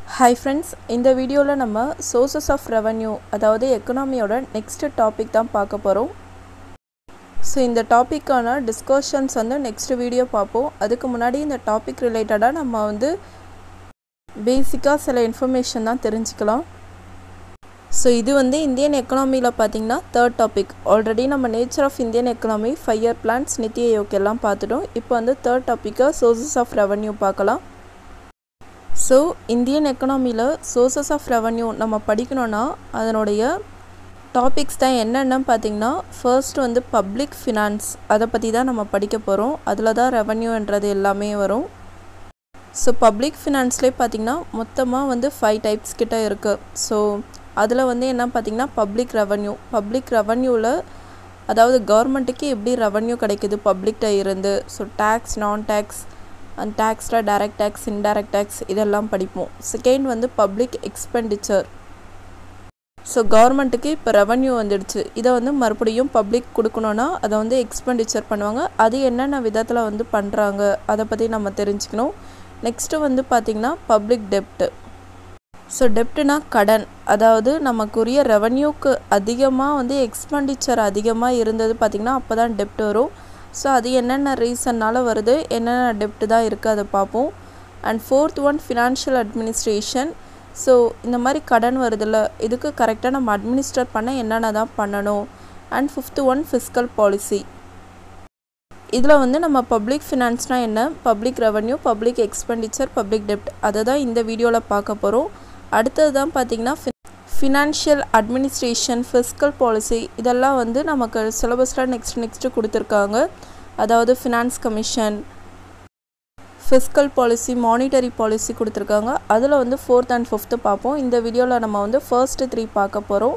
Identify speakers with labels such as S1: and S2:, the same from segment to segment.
S1: hi friends இந்த வீடியோவில் நம்ம சோர்சஸ் ஆஃப் ரெவன்யூ அதாவது எக்கனாமியோட நெக்ஸ்ட் டாபிக் தான் பார்க்க போகிறோம் ஸோ இந்த டாப்பிக்கான டிஸ்கஷன்ஸ் வந்து நெக்ஸ்ட் வீடியோ பார்ப்போம் அதுக்கு முன்னாடி இந்த டாபிக் ரிலேட்டடாக நம்ம வந்து பேசிக்காக சில இன்ஃபர்மேஷன் தான் தெரிஞ்சுக்கலாம் ஸோ இது வந்து இந்தியன் எக்கனாமியில் பார்த்தீங்கன்னா தேர்ட் டாபிக் ஆல்ரெடி நம்ம nature of Indian economy five year plans Niti Aayog எல்லாம் பார்த்துட்டோம் இப்போ வந்து தேர்ட் டாப்பிக்காக சோர்சஸ் ஆஃப் ரெவன்யூ பார்க்கலாம் ஸோ இந்தியன் எக்கனாமியில் சோர்சஸ் ஆஃப் ரெவன்யூ நம்ம படிக்கணும்னா அதனுடைய டாபிக்ஸ் தான் என்னென்னு பார்த்தீங்கன்னா ஃபர்ஸ்ட் வந்து பப்ளிக் ஃபினான்ஸ் அதை பற்றி தான் நம்ம படிக்க போகிறோம் அதில் தான் ரெவன்யூன்றது எல்லாமே வரும் ஸோ பப்ளிக் ஃபினான்ஸ்லேயே பார்த்திங்கன்னா மொத்தமாக வந்து ஃபைவ் டைப்ஸ் கிட்ட இருக்குது ஸோ அதில் வந்து என்ன பார்த்திங்கன்னா பப்ளிக் ரெவன்யூ பப்ளிக் ரெவன்யூவில் அதாவது கவர்மெண்ட்டுக்கு எப்படி ரெவன்யூ கிடைக்குது பப்ளிக்கிட்ட இருந்து so tax non tax and டேக்ஸில் டைரக்ட் டேக்ஸ் இன்டைரக்ட் டேக்ஸ் இதெல்லாம் படிப்போம் செகண்ட் வந்து பப்ளிக் எக்ஸ்பெண்டிச்சர் ஸோ கவர்மெண்ட்டுக்கு இப்போ ரெவன்யூ வந்துடுச்சு இதை வந்து மறுபடியும் பப்ளிக் கொடுக்கணுன்னா அதை வந்து எக்ஸ்பெண்டிச்சர் பண்ணுவாங்க அது என்னென்ன விதத்தில் வந்து பண்ணுறாங்க அதை பற்றி நம்ம தெரிஞ்சுக்கணும் நெக்ஸ்ட்டு வந்து பார்த்திங்கன்னா பப்ளிக் டெப்ட்டு ஸோ டெப்ட்னா கடன் அதாவது நமக்குரிய ரெவன்யூக்கு அதிகமாக வந்து எக்ஸ்பெண்டிச்சர் அதிகமாக இருந்தது பார்த்திங்கன்னா அப்போ தான் டெப்ட் வரும் ஸோ அது என்னென்ன ரீசன்னால் வருது என்னென்ன டெப்ட் தான் இருக்குது அதை பார்ப்போம் and fourth one financial administration so இந்த மாதிரி கடன் வருதில்ல இதுக்கு கரெக்டாக நம்ம அட்மினிஸ்ட்ரேட் பண்ண என்னென்ன தான் பண்ணணும் and fifth one fiscal policy இதில் வந்து நம்ம பப்ளிக் ஃபினான்ஸ்னால் என்ன public revenue public expenditure public டெப்ட் அதை தான் இந்த வீடியோவில் பார்க்க போகிறோம் அடுத்தது தான் பார்த்திங்கன்னா ஃபினான்ஷியல் அட்மினிஸ்ட்ரேஷன் ஃபிஸ்கல் பாலிசி இதெல்லாம் வந்து நமக்கு சிலபஸில் நெக்ஸ்ட் நெக்ஸ்ட்டு கொடுத்துருக்காங்க அதாவது finance commission fiscal policy monetary policy கொடுத்துருக்காங்க அதில் வந்து ஃபோர்த் அண்ட் ஃபிஃப்த்து பார்ப்போம் இந்த வீடியோவில் நம்ம வந்து ஃபர்ஸ்ட்டு த்ரீ பார்க்க போகிறோம்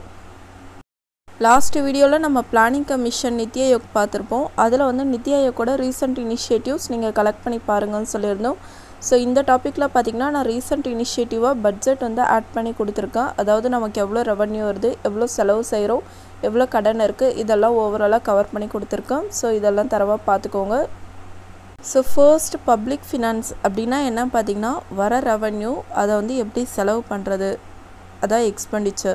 S1: லாஸ்ட் வீடியோவில் நம்ம பிளானிங் கமிஷன் நித்தி ஆயோக் பார்த்துருப்போம் அதில் வந்து நித்தி ஆயோக்கோட ரீசெண்ட் இனிஷியேட்டிவ்ஸ் நீங்கள் கலெக்ட் பண்ணி பாருங்கன்னு சொல்லியிருந்தோம் ஸோ இந்த டாப்பிக்கில் பார்த்திங்கன்னா நான் ரீசெண்ட் இனிஷியேட்டிவாக பட்ஜெட் வந்து ஆட் பண்ணி கொடுத்துருக்கேன் அதாவது நமக்கு எவ்வளோ ரெவன்யூ வருது எவ்வளோ செலவு செய்கிறோம் எவ்வளோ கடன் இருக்குது இதெல்லாம் ஓவராலாக கவர் பண்ணி கொடுத்துருக்கேன் ஸோ இதெல்லாம் தரவாக பார்த்துக்கோங்க ஸோ ஃபர்ஸ்ட் பப்ளிக் ஃபினான்ஸ் அப்படின்னா என்ன பார்த்திங்கன்னா வர ரெவன்யூ அதை வந்து எப்படி செலவு பண்ணுறது அதான் எக்ஸ்பெண்டிச்சர்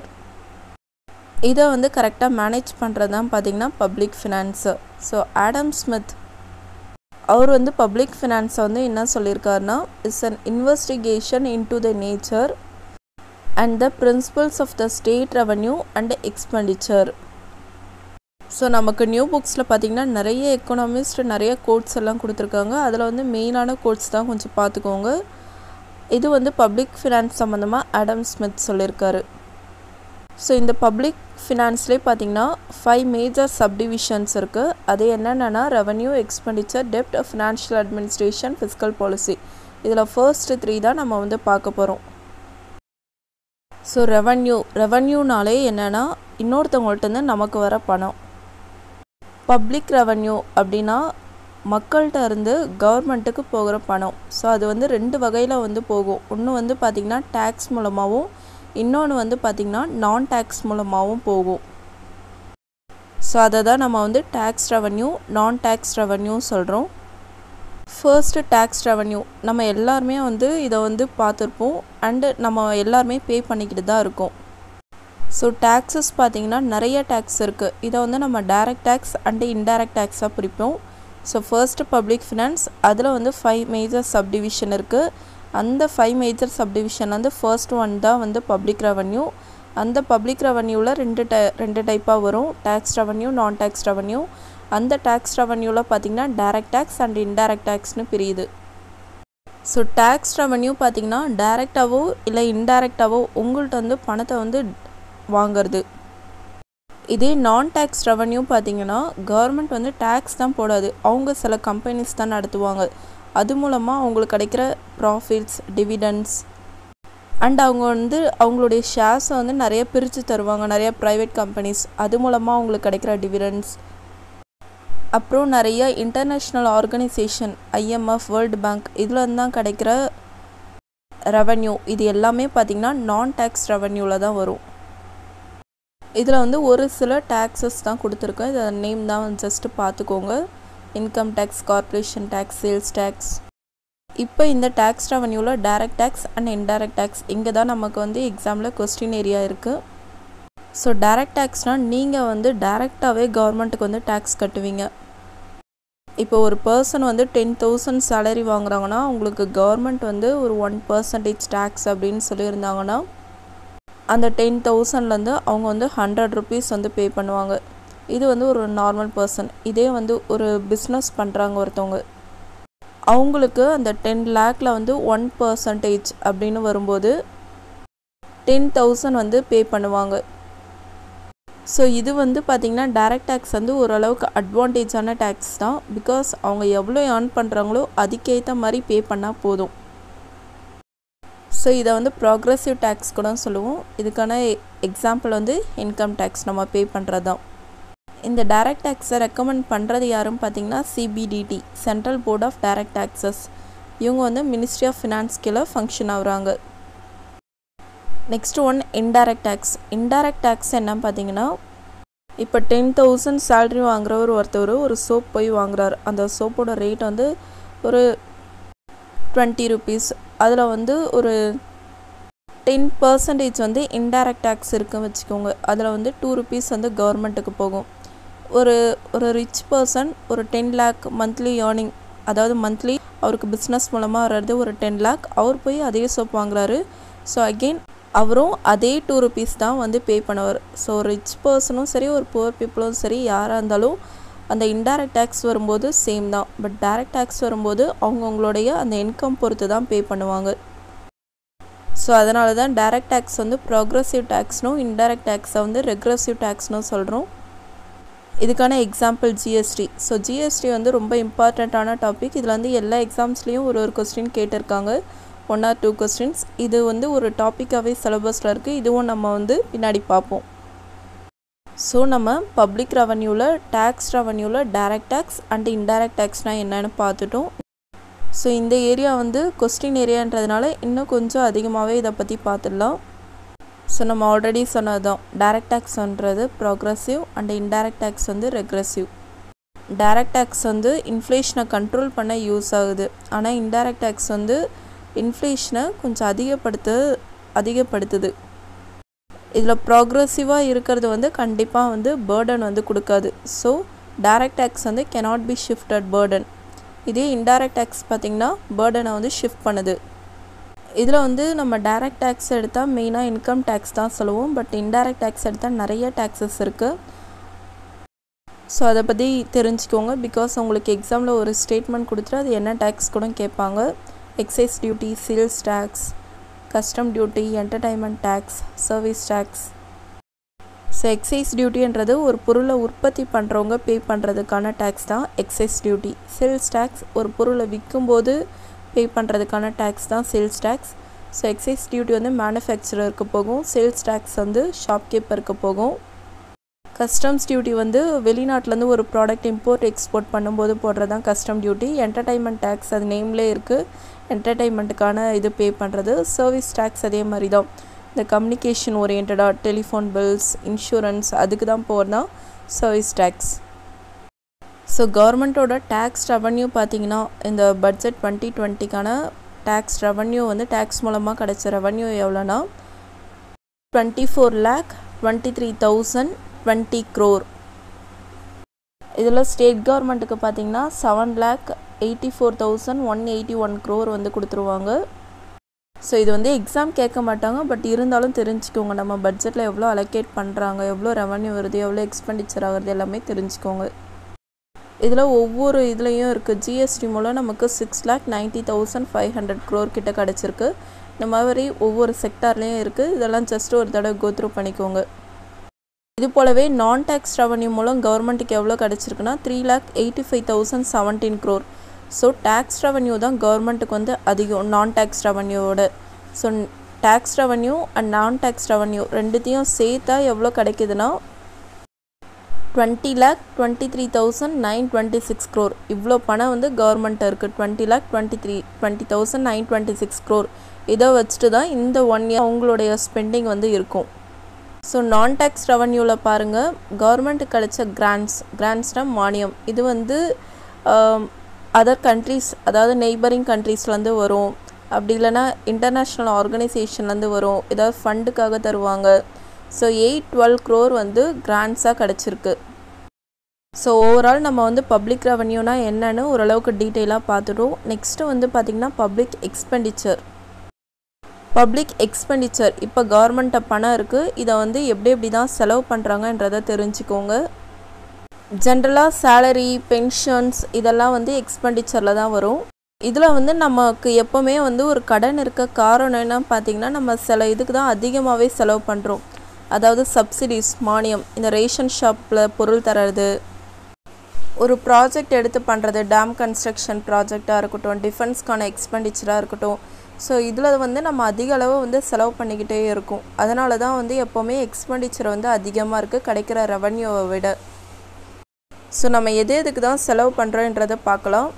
S1: இதை வந்து கரெக்டாக மேனேஜ் பண்ணுறது தான் பார்த்திங்கன்னா public finance so Adam Smith அவர் வந்து பப்ளிக் ஃபினான்ஸை வந்து என்ன சொல்லியிருக்காருன்னா it's an investigation into the nature and the principles of the state revenue and expenditure so நமக்கு நியூ புக்ஸில் பார்த்திங்கன்னா நிறைய எக்கனாமிஸ்ட் நிறைய கோட்ஸ் எல்லாம் கொடுத்துருக்காங்க அதில் வந்து மெயினான கோட்ஸ் தான் கொஞ்சம் பார்த்துக்கோங்க இது வந்து பப்ளிக் ஃபினான்ஸ் சம்மந்தமாக ஆடம் ஸ்மித் சொல்லியிருக்காரு ஸோ இந்த பப்ளிக் ஃபினான்ஸ்லேயே பார்த்தீங்கன்னா ஃபைவ் மேஜர் சப்டிவிஷன்ஸ் இருக்குது அது என்னென்னா ரெவன்யூ எக்ஸ்பெண்டிச்சர் டெப்ட் ஃபினான்ஷியல் அட்மினிஸ்ட்ரேஷன் ஃபிஸ்கல் பாலிசி இதில் ஃபர்ஸ்ட் த்ரீ தான் நம்ம வந்து பார்க்க போகிறோம் ஸோ ரெவன்யூ ரெவன்யூனாலே என்னென்னா இன்னொருத்தவங்கள்ட்டேருந்து நமக்கு வர பணம் பப்ளிக் ரெவன்யூ அப்படின்னா மக்கள்கிட்ட இருந்து கவர்மெண்ட்டுக்கு போகிற பணம் ஸோ அது வந்து ரெண்டு வகையில் வந்து போகும் ஒன்று வந்து பார்த்திங்கன்னா டேக்ஸ் மூலமாகவும் இன்னொன்று வந்து பார்த்திங்கன்னா நான் டேக்ஸ் மூலமாகவும் போகும் ஸோ அதை தான் நம்ம வந்து tax revenue non tax revenue சொல்கிறோம் ஃபர்ஸ்ட்டு டேக்ஸ் ரெவன்யூ நம்ம எல்லாருமே வந்து இதை வந்து பார்த்துருப்போம் அண்டு நம்ம எல்லாருமே பே பண்ணிக்கிட்டு தான் இருக்கோம் ஸோ டேக்ஸஸ் பார்த்திங்கன்னா நிறைய டேக்ஸ் இருக்குது இதை வந்து நம்ம டைரக்ட் டேக்ஸ் அண்டு இன்டைரக்ட் டேக்ஸாக பிரிப்போம் ஸோ ஃபர்ஸ்ட்டு பப்ளிக் ஃபினான்ஸ் அதில் வந்து ஃபைவ் மேஜர் சப்டிவிஷன் இருக்குது அந்த ஃபைவ் மேஜர் சப்டிவிஷன் வந்து ஃபர்ஸ்ட் ஒன் தான் வந்து பப்ளிக் ரெவன்யூ அந்த பப்ளிக் ரெவன்யூவில் ரெண்டு டை ரெண்டு டைப்பாக வரும் tax revenue non tax revenue அந்த டேக்ஸ் ரெவன்யூவில் பார்த்திங்கன்னா டைரக்ட் டேக்ஸ் அண்ட் இன்டைரக்ட் டேக்ஸ்னு பிரியுது ஸோ டேக்ஸ் ரெவன்யூ பார்த்திங்கன்னா டைரெக்டாகவோ இல்லை இன்டைரக்டாகவோ உங்கள்கிட்ட வந்து பணத்தை வந்து வாங்கிறது இதே நான் டேக்ஸ் ரெவன்யூ பார்த்திங்கன்னா கவர்மெண்ட் வந்து டேக்ஸ் தான் போடாது அவங்க சில கம்பெனிஸ் தான் நடத்துவாங்க அது மூலமாக அவங்களுக்கு கிடைக்கிற ப்ராஃபிட்ஸ் டிவிடன்ஸ் அண்ட் அவங்க வந்து அவங்களுடைய ஷேர்ஸை வந்து நிறைய பிரித்து தருவாங்க நிறைய ப்ரைவேட் கம்பெனிஸ் அது மூலமாக அவங்களுக்கு கிடைக்கிற டிவிடன்ஸ் அப்புறம் நிறைய international organisation IMF world bank இதில் தான் கிடைக்கிற ரெவன்யூ இது எல்லாமே பார்த்திங்கன்னா நான் டேக்ஸ் ரெவன்யூவில் தான் வரும் இதில் வந்து ஒரு சில டேக்ஸஸ் தான் கொடுத்துருக்கேன் இதை நேம் தான் ஜஸ்ட்டு பார்த்துக்கோங்க income tax corporation tax sales tax இப்போ இந்த டேக்ஸ் ரெவன்யூவில் direct tax and indirect tax இங்கே தான் நமக்கு வந்து எக்ஸாமில் கொஸ்டின் ஏரியா இருக்குது ஸோ டைரக்ட் டேக்ஸ்னால் நீங்கள் வந்து டைரெக்டாகவே கவர்மெண்ட்டுக்கு வந்து டேக்ஸ் கட்டுவீங்க இப்போ ஒரு பர்சன் வந்து டென் தௌசண்ட் சேலரி வாங்குறாங்கன்னா உங்களுக்கு கவர்மெண்ட் வந்து ஒரு ஒன் பர்சன்டேஜ் டேக்ஸ் அப்படின்னு சொல்லியிருந்தாங்கன்னா அந்த டென் தௌசண்ட்லேருந்து அவங்க வந்து ஹண்ட்ரட் ருபீஸ் வந்து பே பண்ணுவாங்க இது வந்து ஒரு நார்மல் பர்சன் இதே வந்து ஒரு பிஸ்னஸ் பண்ணுறாங்க ஒருத்தவங்க அவங்களுக்கு அந்த டென் லேக்கில் வந்து ஒன் பர்சன்டேஜ் அப்படின்னு வரும்போது டென் தௌசண்ட் வந்து பே பண்ணுவாங்க ஸோ இது வந்து பார்த்திங்கன்னா டைரக்ட் டேக்ஸ் வந்து ஓரளவுக்கு அட்வான்டேஜான டேக்ஸ் தான் பிகாஸ் அவங்க எவ்வளோ ஏர்ன் பண்ணுறாங்களோ அதுக்கேற்ற மாதிரி பே பண்ணால் போதும் ஸோ இதை வந்து ப்ராக்ரெசிவ் டேக்ஸ் கூட சொல்லுவோம் இதுக்கான எக்ஸாம்பிள் வந்து இன்கம் டேக்ஸ் நம்ம பே பண்ணுறது தான் இந்த டைரக்ட் டேக்ஸை ரெக்கமெண்ட் பண்ணுறது யாரும் பார்த்தீங்கன்னா CBDT central board of direct taxes இவங்க வந்து மினிஸ்ட்ரி ஆஃப் ஃபினான்ஸ் கீழே ஃபங்க்ஷன் ஆகுறாங்க next one indirect tax indirect tax என்ன பார்த்தீங்கன்னா இப்போ டென் தௌசண்ட் சேல்ரி வாங்குறவர் ஒருத்தவர் ஒரு சோப் போய் வாங்குறாரு அந்த சோப்போட ரேட் வந்து ஒரு டுவெண்ட்டி ருபீஸ் அதில் வந்து ஒரு டென் பர்சன்டேஜ் வந்து இன்டைரக்ட் டேக்ஸ் இருக்குன்னு வச்சுக்கோங்க அதில் வந்து டூ ருபீஸ் வந்து கவர்மெண்ட்டுக்கு போகும் ஒரு ஒரு ரிச் பர்சன் ஒரு டென் லேக் மந்த்லி ஏர்னிங் அதாவது மந்த்லி அவருக்கு பிஸ்னஸ் மூலமாக வர்றது ஒரு டென் லேக் அவர் போய் அதே சோப் வாங்குறாரு ஸோ அகெயின் அவரும் அதே டூ ருபீஸ் தான் வந்து பே பண்ணுவார் ஸோ ரிச் பர்சனும் சரி ஒரு புவர் பீப்புளும் சரி யாராக இருந்தாலும் அந்த இன்டைரக்ட் டேக்ஸ் வரும்போது சேம் தான் பட் டைரக்ட் டேக்ஸ் வரும்போது அவங்கவுங்களுடைய அந்த இன்கம் பொறுத்து தான் பே பண்ணுவாங்க ஸோ அதனால தான் டைரக்ட் டேக்ஸ் வந்து ப்ராக்ரஸிவ் டேக்ஸ்னும் இன்டைரக்ட் டேக்ஸை வந்து ரெக்ரெசிவ் டேக்ஸ்னும் சொல்கிறோம் இதுக்கான எக்ஸாம்பிள் ஜிஎஸ்டி ஸோ ஜிஎஸ்டி வந்து ரொம்ப இம்பார்ட்டண்ட்டான டாபிக் இதில் வந்து எல்லா எக்ஸாம்ஸ்லேயும் ஒரு ஒரு கொஸ்டின் கேட்டிருக்காங்க ஒன் ஆர் டூ கொஸ்டின்ஸ் இது வந்து ஒரு டாப்பிக்காகவே சிலபஸில் இருக்குது இதுவும் நம்ம வந்து பின்னாடி பார்ப்போம் ஸோ நம்ம பப்ளிக் ரெவன்யூவில் டேக்ஸ் ரெவன்யூவில் டைரக்ட் டேக்ஸ் அண்ட் இன்டைரக்ட் டேக்ஸ்னால் என்னென்னு பார்த்துட்டோம் ஸோ இந்த ஏரியா வந்து கொஸ்டின் ஏரியான்றதுனால இன்னும் கொஞ்சம் அதிகமாகவே இதை பற்றி பார்த்துடலாம் ஸோ நம்ம ஆல்ரெடி சொன்னது தான் டைரக்ட் டேக்ஸ்ன்றது ப்ராக்ரஸிவ் அண்ட் இன்டைரக்ட் டேக்ஸ் வந்து ரெக்ரெசிவ் டைரக்ட் டேக்ஸ் வந்து இன்ஃப்ளேஷனை கண்ட்ரோல் பண்ண யூஸ் ஆகுது ஆனால் இன்டைரக்ட் டேக்ஸ் வந்து இன்ஃப்ளேஷனை கொஞ்சம் அதிகப்படுத்த அதிகப்படுத்துது இதில் ப்ராக்ரெசிவாக இருக்கிறது வந்து கண்டிப்பாக வந்து பேர்டன் வந்து கொடுக்காது ஸோ டைரக்ட் டேக்ஸ் வந்து கெனாட் பி ஷிஃப்டட் பேர்டன் இதே இன்டைரக்ட் டேக்ஸ் பார்த்திங்கன்னா பேர்டனை வந்து ஷிஃப்ட் பண்ணுது இதில் வந்து நம்ம டைரக்ட் டேக்ஸ் எடுத்தால் மெயினாக இன்கம் டேக்ஸ் தான் சொல்லுவோம் பட் இன்டைரக்ட் டேக்ஸ் எடுத்தால் நிறைய டேக்ஸஸ் இருக்குது ஸோ அதை பற்றி தெரிஞ்சுக்கோங்க பிகாஸ் உங்களுக்கு எக்ஸாமில் ஒரு ஸ்டேட்மெண்ட் கொடுத்துட்டு அது என்ன டேக்ஸ் கூட கேட்பாங்க excise duty sales tax custom duty entertainment tax service tax so excise டியூட்டின்றது ஒரு பொருளை உற்பத்தி பண்ணுறவங்க பே பண்ணுறதுக்கான டேக்ஸ் தான் எக்ஸைஸ் டியூட்டி சேல்ஸ் டேக்ஸ் ஒரு பொருளை விற்கும்போது பே பண்ணுறதுக்கான டேக்ஸ் தான் sales tax so excise duty வந்து மேனுஃபேக்சரருக்கு போகும் சேல்ஸ் டேக்ஸ் வந்து ஷாப்கீப்பருக்கு போகும் கஸ்டம்ஸ் டியூட்டி வந்து வெளிநாட்டிலேருந்து ஒரு ப்ராடக்ட் இம்போர்ட் எக்ஸ்போர்ட் பண்ணும்போது போடுறது தான் கஸ்டம் டியூட்டி என்டர்டைன்மெண்ட் டேக்ஸ் அது நேம்லேயே இருக்குது என்டர்டைன்மெண்ட்டுக்கான இது பே பண்ணுறது சர்வீஸ் டேக்ஸ் அதே மாதிரி தான் இந்த கம்யூனிகேஷன் ஓரியன்டாக டெலிஃபோன் பில்ஸ் இன்சூரன்ஸ் அதுக்கு தான் போகிறதா சர்வீஸ் டேக்ஸ் ஸோ கவர்மெண்ட்டோட டேக்ஸ் ரெவன்யூ பார்த்திங்கன்னா இந்த பட்ஜெட் டுவெண்ட்டி டுவெண்ட்டிக்கான டேக்ஸ் ரெவன்யூ வந்து டேக்ஸ் மூலமாக கிடைச்ச ரெவன்யூ எவ்வளோனா twenty four lakh twenty three thousand twenty crore இதில் ஸ்டேட் கவர்மெண்ட்டுக்கு பார்த்தீங்கன்னா seven lakh eighty four thousand one eighty one crore வந்து கொடுத்துருவாங்க ஸோ இது வந்து எக்ஸாம் கேட்க மாட்டாங்க பட் இருந்தாலும் தெரிஞ்சுக்கோங்க நம்ம பட்ஜெட்டில் எவ்வளோ அலோகேட் பண்ணுறாங்க எவ்வளோ ரெவன்யூ வருது எவ்வளோ எக்ஸ்பெண்டிச்சர் ஆகுறது எல்லாமே தெரிஞ்சுக்கோங்க இதில் ஒவ்வொரு இதுலேயும் இருக்குது ஜிஎஸ்டி மூலம் நமக்கு six lakh ninety thousand five hundred crore கிட்ட கிடச்சிருக்கு இந்த மாதிரி ஒவ்வொரு செக்டார்லேயும் இருக்குது இதெல்லாம் ஜஸ்ட் ஒரு தடவை கோத்ரூ பண்ணிக்கோங்க இது போலவே நான் டேக்ஸ் ரெவன்யூ மூலம் கவர்மெண்ட்டுக்கு எவ்வளோ கிடச்சிருக்குன்னா three lakh eighty five thousand seventeen crore so tax revenue தான் கவர்மெண்ட்டுக்கு வந்து அதிகம் நான் டேக்ஸ் ரெவன்யூவோட so tax revenue and non tax revenue ரெண்டுத்தையும் சேர்த்தா எவ்வளோ கிடைக்குதுன்னா twenty lakh twenty three thousand nine twenty six crore இவ்வளோ பணம் வந்து கவர்மெண்ட்டு இருக்குது twenty lakh twenty three twenty thousand nine twenty six crore இதை வச்சுட்டு தான் இந்த ஒன் இயர் அவங்களுடைய ஸ்பெண்டிங் வந்து இருக்கும் ஸோ நான் டேக்ஸ் ரெவன்யூவில் பாருங்கள் கவர்மெண்ட்டுக்கு கிடைச்ச கிராண்ட்ஸ் கிராண்ட்ஸ்னால் மானியம் இது வந்து அதர் கண்ட்ரீஸ் அதாவது நெய்பரிங் கண்ட்ரீஸ்லேருந்து வரும் அப்படி இல்லைன்னா இன்டர்நேஷ்னல் ஆர்கனைசேஷன்லேருந்து வரும் ஏதாவது ஃபண்டுக்காக தருவாங்க ஸோ எயிட் டுவெல் க்ரோர் வந்து கிராண்ட்ஸாக கிடச்சிருக்கு ஸோ ஓவரால் நம்ம வந்து பப்ளிக் ரெவன்யூனா என்னன்னு ஓரளவுக்கு டீட்டெயிலாக பார்த்துட்டோம் நெக்ஸ்ட்டு வந்து பார்த்திங்கன்னா பப்ளிக் எக்ஸ்பெண்டிச்சர் பப்ளிக் எக்ஸ்பெண்டிச்சர் இப்போ கவர்மெண்ட்டை பணம் இருக்குது இதை வந்து எப்படி எப்படி தான் செலவு பண்ணுறாங்கன்றதை தெரிஞ்சுக்கோங்க ஜென்ரலாக சேலரி பென்ஷன்ஸ் இதெல்லாம் வந்து எக்ஸ்பெண்டிச்சரில் தான் வரும் இதில் வந்து நமக்கு எப்போவுமே வந்து ஒரு கடன் இருக்க காரணம் என்ன பார்த்திங்கன்னா நம்ம சில இதுக்கு தான் அதிகமாகவே செலவு பண்ணுறோம் அதாவது சப்சிடிஸ் மானியம் இந்த ரேஷன் ஷாப்பில் பொருள் தர்றது ஒரு ப்ராஜெக்ட் எடுத்து பண்ணுறது டேம் கன்ஸ்ட்ரக்ஷன் ப்ராஜெக்டாக இருக்கட்டும் டிஃபென்ஸ்க்கான எக்ஸ்பெண்டிச்சராக இருக்கட்டும் ஸோ இதில் வந்து நம்ம அதிக அளவு வந்து செலவு பண்ணிக்கிட்டே இருக்கும் அதனால தான் வந்து எப்போவுமே எக்ஸ்பெண்டிச்சர் வந்து அதிகமாக இருக்குது கிடைக்கிற ரெவன்யூவை விட ஸோ நம்ம எது எதுக்கு தான் செலவு பண்ணுறோன்றதை பார்க்கலாம்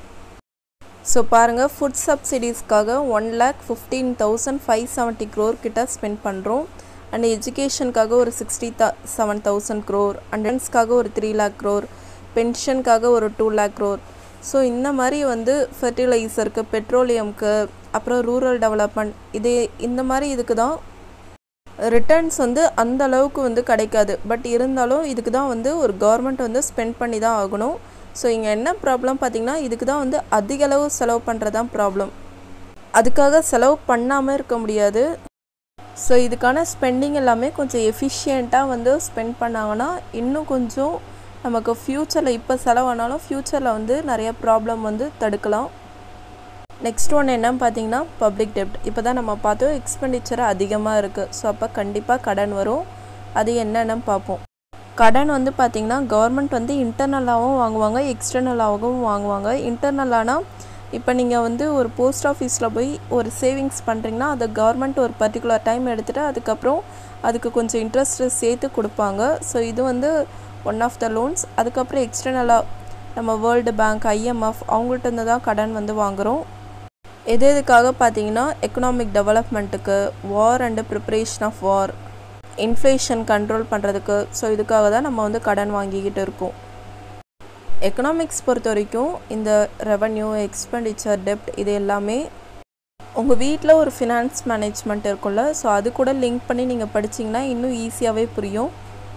S1: ஸோ பாருங்கள் ஃபுட் சப்சிடிஸ்க்காக one lakh fifteen thousand five seventy crore கிட்ட ஸ்பெண்ட் பண்ணுறோம் அண்ட் எஜுகேஷனுக்காக ஒரு sixty the seven thousand crore அண்டன்ஸ்க்காக ஒரு த்ரீ லேக் க்ரோர் பென்ஷனுக்காக ஒரு டூ லேக் க்ரோர் ஸோ இந்த மாதிரி வந்து ஃபெர்டிலைசருக்கு பெட்ரோலியம்க்கு அப்புறம் ரூரல் டெவலப்மெண்ட் இது இந்த மாதிரி இதுக்கு தான் ரிட்டர்ன்ஸ் வந்து அந்த அளவுக்கு வந்து கிடைக்காது பட் இருந்தாலும் இதுக்கு தான் வந்து ஒரு கவர்மெண்ட் வந்து ஸ்பெண்ட் பண்ணி தான் ஆகணும் ஸோ இங்கே என்ன ப்ராப்ளம் பார்த்திங்கன்னா இதுக்கு தான் வந்து அதிக அளவு செலவு பண்ணுறது தான் ப்ராப்ளம் அதுக்காக செலவு பண்ணாமல் இருக்க முடியாது ஸோ இதுக்கான ஸ்பெண்டிங் எல்லாமே கொஞ்சம் எஃபிஷியண்ட்டாக வந்து ஸ்பெண்ட் பண்ணாங்கன்னா இன்னும் கொஞ்சம் நமக்கு ஃப்யூச்சரில் இப்போ செலவானாலும் ஃப்யூச்சரில் வந்து நிறைய ப்ராப்ளம் வந்து தடுக்கலாம் நெக்ஸ்ட் ஒன் என்னன்னு பார்த்தீங்கன்னா பப்ளிக் டெப்ட் இப்போ தான் நம்ம பார்த்தோம் எக்ஸ்பெண்டிச்சர் அதிகமாக இருக்குது ஸோ அப்போ கண்டிப்பாக கடன் வரும் அது என்னென்னு பார்ப்போம் கடன் வந்து பார்த்திங்கன்னா கவர்மெண்ட் வந்து இன்டர்னலாகவும் வாங்குவாங்க எக்ஸ்டர்னலாகவும் வாங்குவாங்க இன்டர்னலானா இப்போ நீங்கள் வந்து ஒரு போஸ்ட் ஆஃபீஸில் போய் ஒரு சேவிங்ஸ் பண்ணுறீங்கன்னா அதை கவர்மெண்ட் ஒரு பர்டிகுலர் டைம் எடுத்துகிட்டு அதுக்கப்புறம் அதுக்கு கொஞ்சம் இன்ட்ரெஸ்ட் சேர்த்து கொடுப்பாங்க ஸோ இது வந்து ஒன் ஆஃப் த லோன்ஸ் அதுக்கப்புறம் எக்ஸ்டர்னலாக நம்ம வேர்ல்டு பேங்க் ஐஎம்எஃப் அவங்கள்ட்ட இருந்து தான் கடன் வந்து வாங்குகிறோம் எது எதுக்காக பார்த்தீங்கன்னா எக்கனாமிக் டெவலப்மெண்ட்டுக்கு war and preparation of war inflation control பண்ணுறதுக்கு ஸோ இதுக்காக தான் நம்ம வந்து கடன் வாங்கிக்கிட்டு இருக்கோம் எக்கனாமிக்ஸ் பொறுத்த வரைக்கும் இந்த ரெவன்யூ எக்ஸ்பெண்டிச்சர் டெப்ட் இது எல்லாமே உங்கள் வீட்டில் ஒரு ஃபினான்ஸ் மேனேஜ்மெண்ட் இருக்கும்ல ஸோ அது கூட லிங்க் பண்ணி நீங்கள் படிச்சிங்கன்னா இன்னும் ஈஸியாகவே புரியும்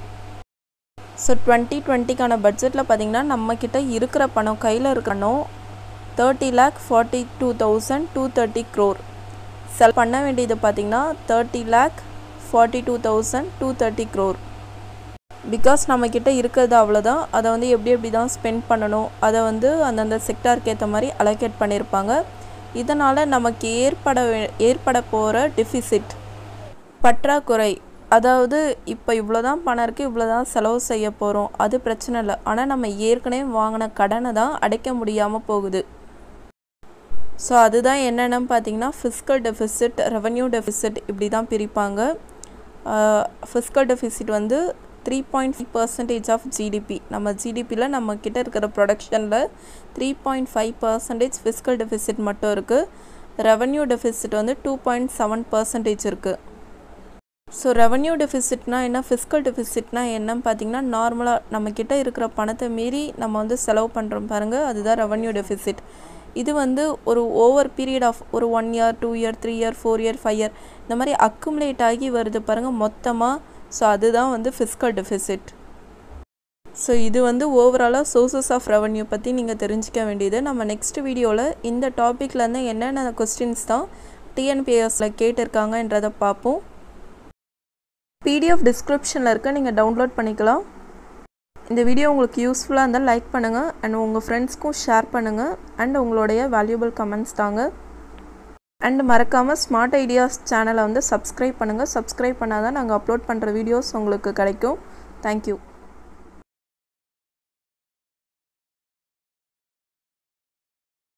S1: ஸோ டுவெண்ட்டி டுவெண்ட்டிக்கான பட்ஜெட்டில் பார்த்தீங்கன்னா நம்மக்கிட்ட இருக்கிற பணம் கையில் இருக்கணும் thirty lakh forty two thousand two thirty crore sell பண்ண வேண்டியது பார்த்தீங்கன்னா thirty lakh forty two thousand two thirty crore because நம்மக்கிட்ட இருக்கிறது அவ்வளோதான் அதை வந்து எப்படி எப்படி தான் ஸ்பெண்ட் பண்ணணும் அதை வந்து அந்தந்த செக்டாருக்கு ஏற்ற மாதிரி அலோகேட் பண்ணியிருப்பாங்க இதனால் நமக்கு ஏற்பட ஏற்பட போகிற டெஃபிசிட் பற்றாக்குறை அதாவது இப்போ இவ்வளோ தான் பணம் இருக்குது இவ்வளோ தான் செலவு செய்ய போகிறோம் அது பிரச்சனை இல்லை ஆனால் நம்ம ஏற்கனவே வாங்கின கடனை தான் அடைக்க முடியாமல் போகுது ஸோ அதுதான் என்னென்னு பார்த்தீங்கன்னா ஃபிஸ்கல் டெஃபிசிட் ரெவன்யூ டெஃபிசிட் இப்படி தான் பிரிப்பாங்க ஃபிஸ்கல் டெஃபிசிட் வந்து three point five percentage of GDP நம்ம ஜிடிபியில் நம்ம கிட்ட இருக்கிற ப்ரொடக்ஷனில் three point five percentage fiscal deficit மட்டும் இருக்குது ரெவன்யூ டெஃபிசிட் வந்து டூ பாயிண்ட் செவன் பர்சன்டேஜ் இருக்குது ஸோ ரெவன்யூ டெஃபிசிட்னா என்ன ஃபிஸ்கல் டெஃபிசிட்னா என்னன்னு பார்த்தீங்கன்னா நார்மலாக நம்மக்கிட்ட இருக்கிற பணத்தை மீறி நம்ம வந்து செலவு பண்ணுறோம் பாருங்கள் அதுதான் ரெவன்யூ டெஃபிசிட் இது வந்து ஒரு ஓவர் பீரியட் ஆஃப் ஒரு one year two year three year four year five year இந்த மாதிரி அக்குமுலேட் ஆகி வருது பாருங்கள் மொத்தமாக ஸோ அதுதான் வந்து ஃபிஸ்கல் டெஃபிசிட் ஸோ இது வந்து ஓவராலாக சோர்சஸ் ஆஃப் ரெவன்யூ பற்றி நீங்கள் தெரிஞ்சிக்க வேண்டியது நம்ம நெக்ஸ்ட் வீடியோவில் இந்த டாப்பிக்லேருந்து என்னென்ன கொஸ்டின்ஸ் தான் டிஎன்பிஎஸில் கேட்டிருக்காங்கன்றதை பார்ப்போம் பிடிஎஃப் டிஸ்கிரிப்ஷனில் இருக்க நீங்கள் டவுன்லோட் பண்ணிக்கலாம் இந்த வீடியோ உங்களுக்கு யூஸ்ஃபுல்லாக இருந்தால் லைக் பண்ணுங்கள் அண்ட் உங்கள் ஃப்ரெண்ட்ஸ்க்கும் ஷேர் பண்ணுங்கள் அண்ட் உங்களுடைய வேல்யூபிள் கமெண்ட்ஸ் தாங்க அண்ட் மறக்காமல் ஸ்மார்ட் ஐடியாஸ் சேனலை வந்து சப்ஸ்கிரைப் பண்ணுங்கள் சப்ஸ்கிரைப் பண்ணால் தான் நாங்கள் அப்லோட் பண்ணுற வீடியோஸ் உங்களுக்கு கிடைக்கும் தேங்க்யூ